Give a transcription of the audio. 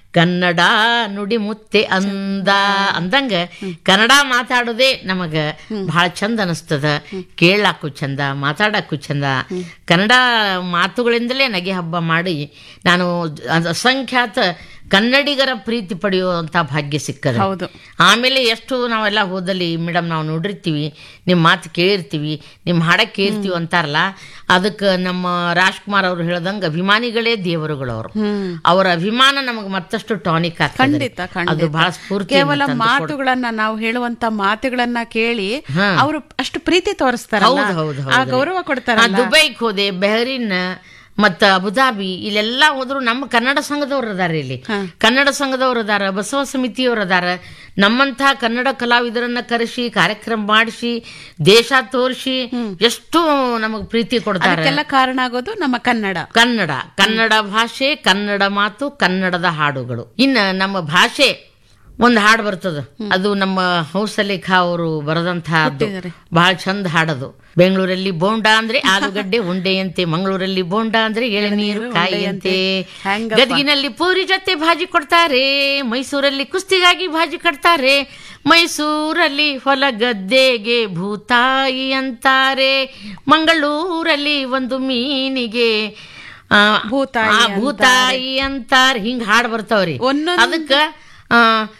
ಕನ್ನಡ ನುಡಿ ಮುತ್ತೆ ಅಂದ ಅಂದಂಗ ಕನ್ನಡ ಮಾತಾಡೋದೇ ನಮಗ ಬಹಳ ಚಂದ ಅನಿಸ್ತದ ಕೇಳಾಕು ಚಂದ ಮಾತಾಡಕ್ಕೂ ಚಂದ ಕನ್ನಡ ಮಾತುಗಳಿಂದಲೇ ನಗೆ ಹಬ್ಬ ಮಾಡಿ ನಾನು ಅ- ಅಸಂಖ್ಯಾತ ಕನ್ನಡಿಗರ ಪ್ರೀತಿ ಪಡೆಯುವಂತ ಭಾಗ್ಯ ಸಿಕ್ಕದ ಹೌದು ಆಮೇಲೆ ಎಷ್ಟು ನಾವೆಲ್ಲ ಹೋದಲ್ಲಿ ಮೇಡಮ್ ನಾವು ನೋಡಿರ್ತೀವಿ ನಿಮ್ಮ ಮಾತು ಕೇಳಿರ್ತೀವಿ ನಿಮ್ಮ ಹಾಡ ಕೇಳ್ತೀವಿ ಅಂತಾರಲ್ಲ ಅದಕ್ಕೆ ನಮ್ಮ ರಾಜ್ಕುಮಾರ್ ಅವರು ಹೇಳ್ದಂಗೆ ಅಭಿಮಾನಿಗಳೇ ದೇವರುಗಳು ಅವರು ಹ್ಮ್ ಅವರ ಅಭಿಮಾನ ನಮಗೆ ಮತ್ತಷ್ಟು ಟಾನಿಕ್ ಆಗ್ತದೆ ಖಂಡಿತ ಅದು ಖಂಡಿತ ಬಹಳ ಸ್ಫೂರ್ತಿ ಕೇವಲ ಮಾತುಗಳನ್ನ ನಾವು ಹೇಳುವಂತ ಮಾತುಗಳನ್ನ ಕೇಳಿ ಹಾ. ಅವರು ಅಷ್ಟು ಪ್ರೀತಿ ತೋರಿಸ್ತಾರಲ್ಲ ಹೌದು ಹೌದು ಆ ಹೌದು ಗೌರವ ಕೊಡ್ತಾರಲ್ಲ ದುಬೈಗೆ ಹೋದೆ ಬೆಹರಿನ್ ಮತ್ತ ಅಬುದಾಬಿ ಇಲ್ಲೆಲ್ಲ ಹೋದ್ರು ನಮ್ಮ ಕನ್ನಡ ಸಂಘದವ್ರು ಅದಾರ ಇಲ್ಲಿ ಕನ್ನಡ ಸಂಘದವ್ರು ಅದಾರ ಬಸವ ಸಮಿತಿಯವ್ರು ಅದಾರ ನಮ್ಮಂತಹ ಕನ್ನಡ ಕಲಾವಿದರನ್ನ ಕರೆಸಿ ಕಾರ್ಯಕ್ರಮ ಮಾಡಿಸಿ ದೇಶ ತೋರಿಸಿ ಎಷ್ಟು ನಮಗ್ ಪ್ರೀತಿ ಕೊಡ್ತಾರೆ ಅದಕ್ಕೆಲ್ಲ ಕಾರಣ ಆಗೋದು ನಮ್ಮ ಕನ್ನಡ ಕನ್ನಡ ಕನ್ನಡ ಭಾಷೆ ಕನ್ನಡ ಮಾತು ಕನ್ನಡದ ಹಾಡುಗಳು ಇನ್ನ ನಮ್ಮ ಭಾಷೆ ಒಂದು ಹಾಡು ಬರ್ತದ ಅದು ನಮ್ಮ ಹಂಸಲೇಖ ಅವರು ಬರೆದಂತಹದ್ದು ಬಹಳ ಚಂದ ಹಾಡದು ಬೆಂಗಳೂರಲ್ಲಿ ಬೋಂಡಾ ಅಂದ್ರೆ ಆಲೂಗಡ್ಡೆ ಉಂಡೆಯಂತೆ ಮಂಗಳೂರಲ್ಲಿ ಬೋಂಡಾ ಅಂದ್ರೆ ಎಳನೀರು ಕಾಯಿಯಂತೆ ಹೆಂಗಪ್ಪ? ಗದಗಿನಲ್ಲಿ ಪೂರಿ ಜೊತೆ ಭಾಜಿ ಕೊಡ್ತಾರೆ ಮೈಸೂರಲ್ಲಿ ಕುಸ್ತಿಗಾಗಿ ಭಾಜಿ ಕಟ್ತಾರೆ ಮೈಸೂರಲ್ಲಿ ಹೊಲ ಗದ್ದೆಗೆ ಭೂತಾಯಿ ಅಂತಾರೆ ಮಂಗಳೂರಲ್ಲಿ ಒಂದು ಮೀನಿಗೆ ಆ, ಭೂತಾಯಿ ಆ, ಭೂತಾಯಿ ಅಂತಾರ ಹಿಂಗ್ ಹಾಡ್ ಬರ್ತಾವ್ರಿ ಒಂದೊಂದು ಅದಕ್ಕ ಆ,